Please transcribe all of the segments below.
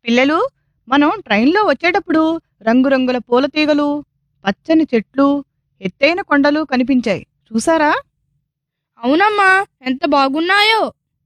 పిల్లలు మనం ట్రైన్లో వచ్చేటప్పుడు రంగురంగుల పూల తీగలు పచ్చని చెట్లు ఎత్తైన కొండలు కనిపించాయి చూసారా అవునమ్మా ఎంత బాగున్నాయో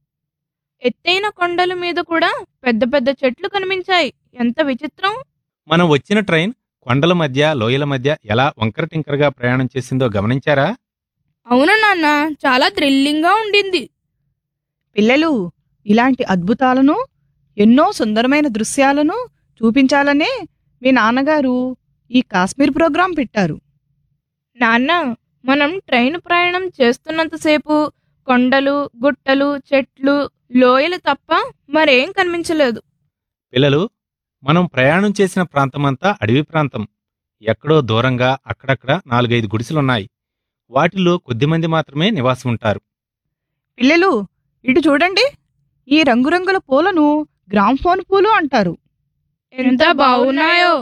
ఎత్తైన కొండల మీద కూడా పెద్ద పెద్ద చెట్లు కనిపించాయి ఎంత విచిత్రం మనం వచ్చిన ట్రైన్ కొండల మధ్య లోయల మధ్య ఎలా వంకర టింకరగా ప్రయాణం చేసిందో గమనించారా అవును నాన్న చాలా థ్రిల్లింగ్గా ఉండింది పిల్లలు ఇలాంటి అద్భుతాలను ఎన్నో సుందరమైన దృశ్యాలను చూపించాలనే మీ నాన్నగారు ఈ కాశ్మీర్ ప్రోగ్రాం పెట్టారు నాన్న మనం ట్రైన్ ప్రయాణం చేస్తున్నంతసేపు కొండలు గుట్టలు చెట్లు లోయలు తప్ప మరేం కనిపించలేదు పిల్లలు మనం ప్రయాణం చేసిన ప్రాంతమంతా అడవి ప్రాంతం ఎక్కడో దూరంగా అక్కడక్కడ నాలుగైదు గుడిసెలున్నాయి వాటిల్లో కొద్దిమంది మాత్రమే నివాసం ఉంటారు పిల్లలు ఇటు చూడండి ఈ రంగురంగుల పూలను గ్రామ్ఫోన్ పూలు అంటారు ఎంత బాగున్నాయో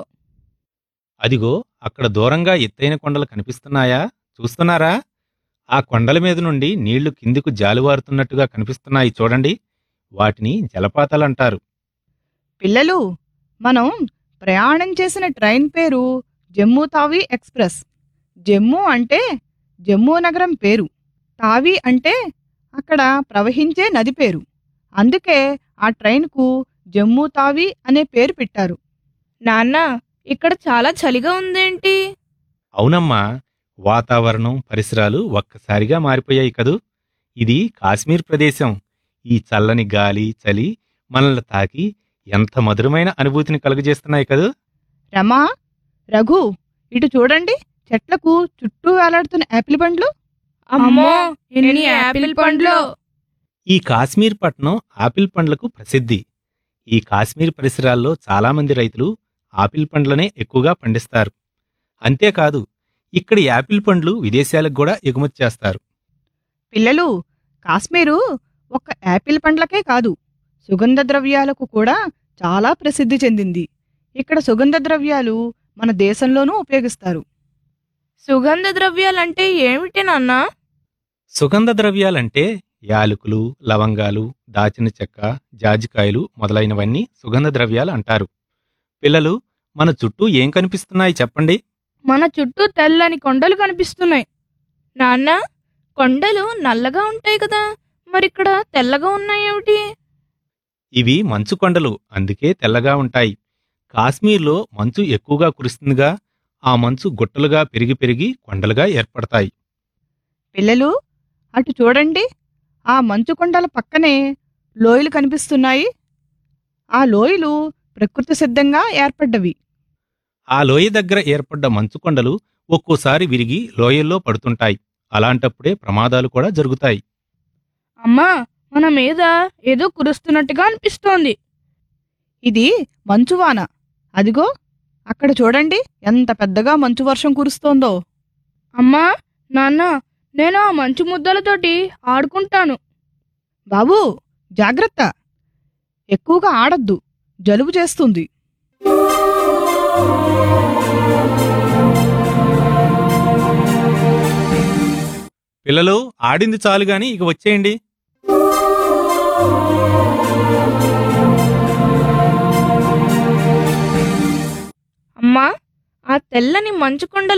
అదిగో అక్కడ దూరంగా ఎత్తైన కొండలు కనిపిస్తున్నాయా చూస్తున్నారా ఆ కొండల మీద నుండి నీళ్లు కిందికు జాలువారుతున్నట్టుగా కనిపిస్తున్నాయి చూడండి వాటిని జలపాతాలంటారు పిల్లలు మనం ప్రయాణం చేసిన ట్రైన్ పేరు జమ్మూ తావి ఎక్స్ప్రెస్ జమ్మూ అంటే జమ్మూ నగరం పేరు తావి అంటే అక్కడ ప్రవహించే నది పేరు అందుకే ఆ ట్రైన్కు జమ్మూ తావి అనే పేరు పెట్టారు నాన్న ఇక్కడ చాలా చలిగా ఉందేంటి అవునమ్మా వాతావరణం పరిసరాలు ఒక్కసారిగా మారిపోయాయి కదూ ఇది కాశ్మీర్ ప్రదేశం ఈ చల్లని గాలి చలి మనల్ని తాకి ఎంత మధురమైన అనుభూతిని కలుగజేస్తున్నాయి కదూ రమా రఘు ఇటు చూడండి చెట్లకు చుట్టూ వేలాడుతున్న యాపిల్ పండ్లు అమ్మో ఎన్ని యాపిల్ పండ్లు ఈ కాశ్మీర్ పట్టణం ఆపిల్ పండ్లకు ప్రసిద్ధి ఈ కాశ్మీర్ పరిసరాల్లో చాలామంది రైతులు ఆపిల్ పండ్లనే ఎక్కువగా పండిస్తారు అంతేకాదు ఇక్కడి యాపిల్ పండ్లు విదేశాలకు కూడా ఎగుమతి చేస్తారు పిల్లలు కాశ్మీరు ఒక్క యాపిల్ పండ్లకే కాదు సుగంధ ద్రవ్యాలకు కూడా చాలా ప్రసిద్ధి చెందింది ఇక్కడ సుగంధ ద్రవ్యాలు మన దేశంలోనూ ఉపయోగిస్తారు సుగంధ ద్రవ్యాలంటే ఏమిటి నాన్న సుగంధ ద్రవ్యాలంటే యాలకులు లవంగాలు దాచిన చెక్క జాజికాయలు మొదలైనవన్నీ సుగంధ ద్రవ్యాలు అంటారు పిల్లలు మన చుట్టూ ఏం కనిపిస్తున్నాయి చెప్పండి మన చుట్టూ తెల్లని కొండలు కనిపిస్తున్నాయి నాన్న కొండలు నల్లగా ఉంటాయి కదా మరిక్కడ తెల్లగా ఉన్నాయేమిటి ఇవి మంచు కొండలు అందుకే తెల్లగా ఉంటాయి కాశ్మీర్లో మంచు ఎక్కువగా కురుస్తుందిగా ఆ మంచు గుట్టలుగా పెరిగి పెరిగి కొండలుగా ఏర్పడతాయి పిల్లలు అటు చూడండి ఆ మంచు కొండల పక్కనే లోయలు కనిపిస్తున్నాయి ఆ లోయలు ప్రకృతి సిద్ధంగా ఏర్పడ్డవి ఆ లోయ దగ్గర ఏర్పడ్డ మంచు కొండలు ఒక్కోసారి విరిగి లోయల్లో పడుతుంటాయి అలాంటప్పుడే ప్రమాదాలు కూడా జరుగుతాయి అమ్మా మన మీద ఏదో కురుస్తున్నట్టుగా అనిపిస్తోంది ఇది మంచువాన అదిగో అక్కడ చూడండి ఎంత పెద్దగా మంచు వర్షం కురుస్తోందో అమ్మా నాన్న నేను ఆ మంచు ముద్దలతోటి ఆడుకుంటాను బాబూ జాగ్రత్త ఎక్కువగా ఆడద్దు జలుబు చేస్తుంది పిల్లలు ఆడింది చాలు గాని ఇక వచ్చేయండి అమ్మా ఆ తెల్లని మంచు కొండలు